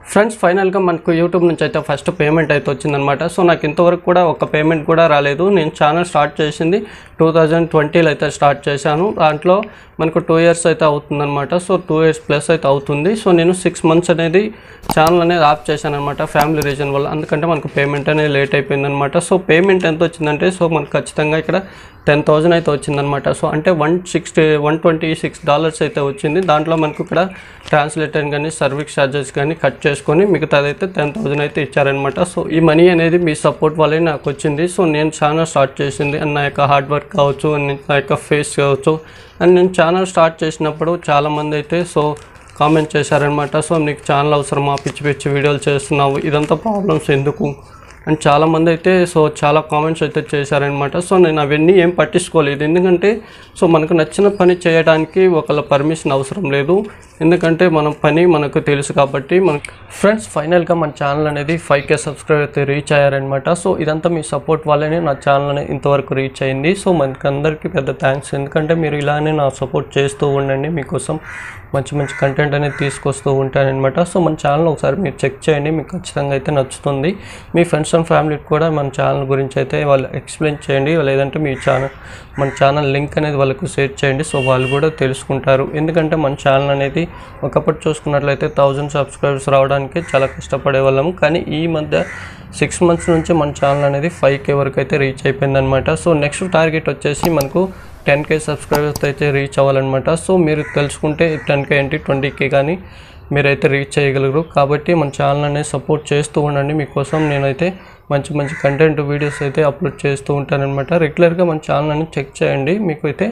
friends ఫైనల్గా మనకు YouTube నుంచి అయితే ఫస్ట్ పేమెంట్ అయితే వచ్చిందనమాట సో నాకు ఇంతవరకు కూడా ఒక పేమెంట్ కూడా రాలేదు నేను ఛానల్ స్టార్ట్ చేసింది టూ థౌజండ్ ట్వంటీలో అయితే స్టార్ట్ చేశాను దాంట్లో మనకు టూ ఇయర్స్ అయితే అవుతుందన్నమాట సో టూ ఇయర్స్ ప్లస్ అయితే అవుతుంది సో నేను సిక్స్ మంత్స్ అనేది ఛానల్ అనేది ఆఫ్ చేశాను అనమాట ఫ్యామిలీ రీజన్ వల్ల ఎందుకంటే మనకు పేమెంట్ అనేది లేట్ అయిపోయిందనమాట సో పేమెంట్ ఎంత వచ్చిందంటే సో మనకు ఖచ్చితంగా ఇక్కడ టెన్ థౌజండ్ అయితే వచ్చిందనమాట సో అంటే one sixty one twenty six dollars అయితే వచ్చింది దాంట్లో మనకు ఇక్కడ ట్రాన్స్లేటర్ కానీ సర్వీస్ ఛార్జెస్ కానీ కట్ చేసుకొని మిగతాది అయితే టెన్ థౌజండ్ అయితే ఇచ్చారనమాట సో ఈ మనీ అనేది మీ సపోర్ట్ వల్లే నాకు వచ్చింది సో నేను ఛానల్ స్టార్ట్ చేసింది అండ్ నా యొక్క హార్డ్ వర్క్ కావచ్చు and నా యొక్క ఫేస్ కావచ్చు అండ్ నేను ఛానల్ స్టార్ట్ చేసినప్పుడు చాలామంది అయితే సో కామెంట్ చేశారనమాట సో నీకు ఛానల్ అవసరమా పిచ్చి పిచ్చి వీడియోలు చేస్తున్నావు ఇదంతా ప్రాబ్లమ్స్ ఎందుకు అండ్ చాలామంది అయితే సో చాలా కామెంట్స్ అయితే చేశారనమాట సో నేను అవన్నీ ఏం పట్టించుకోలేదు ఎందుకంటే సో మనకు నచ్చిన పని చేయడానికి ఒకళ్ళ పర్మిషన్ అవసరం లేదు ఎందుకంటే మన పని మనకు తెలుసు కాబట్టి మన ఫ్రెండ్స్ ఫైనల్గా మన ఛానల్ అనేది ఫైవ్ కే సబ్స్క్రైబ్ అయితే రీచ్ అయ్యారనమాట సో ఇదంతా మీ సపోర్ట్ వల్లనే నా ఛానల్ అనేది ఇంతవరకు రీచ్ అయింది సో మనకి అందరికీ పెద్ద థ్యాంక్స్ ఎందుకంటే మీరు ఇలానే నా సపోర్ట్ చేస్తూ ఉండండి మీకోసం మంచి మంచి కంటెంట్ అనేది తీసుకొస్తూ ఉంటానన్నమాట సో మన ఛానల్ ఒకసారి మీరు చెక్ చేయండి మీకు ఖచ్చితంగా అయితే నచ్చుతుంది మీ ఫ్రెండ్స్ అండ్ ఫ్యామిలీకి కూడా మన ఛానల్ గురించి అయితే వాళ్ళు ఎక్స్ప్లెయిన్ చేయండి లేదంటే మీ ఛానల్ మన ఛానల్ లింక్ అనేది వాళ్ళకు షేర్ చేయండి సో వాళ్ళు కూడా తెలుసుకుంటారు ఎందుకంటే మన ఛానల్ అనేది ఒకప్పుడు చూసుకున్నట్లయితే థౌజండ్ సబ్స్క్రైబర్స్ రావడానికి చాలా కష్టపడే వాళ్ళము కానీ ఈ మధ్య సిక్స్ మంత్స్ నుంచి మన ఛానల్ అనేది ఫైవ్ కే వరకు అయితే రీచ్ అయిపోయిందనమాట సో నెక్స్ట్ టార్గెట్ వచ్చేసి మనకు టెన్ కే సబ్స్క్రైబర్స్ అయితే రీచ్ అవ్వాలన్నమాట సో మీరు తెలుసుకుంటే టెన్ కే ఏంటి ట్వంటీ కే కానీ మీరైతే రీచ్ చేయగలరు కాబట్టి మన ఛానల్ అనేది సపోర్ట్ చేస్తూ ఉండండి మీకోసం నేనైతే మంచి మంచి కంటెంట్ వీడియోస్ అయితే అప్లోడ్ చేస్తూ ఉంటానన్నమాట రెగ్యులర్గా మన ఛానల్ అనేది చెక్ చేయండి మీకు అయితే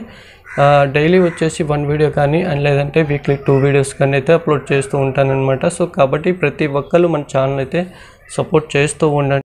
డైలీ వచ్చేసి వన్ వీడియో కానీ అండ్ లేదంటే వీక్లీ టూ వీడియోస్ కానీ అయితే అప్లోడ్ చేస్తూ ఉంటానన్నమాట సో కాబట్టి ప్రతి ఒక్కరు మన ఛానల్ అయితే సపోర్ట్ చేస్తూ ఉండండి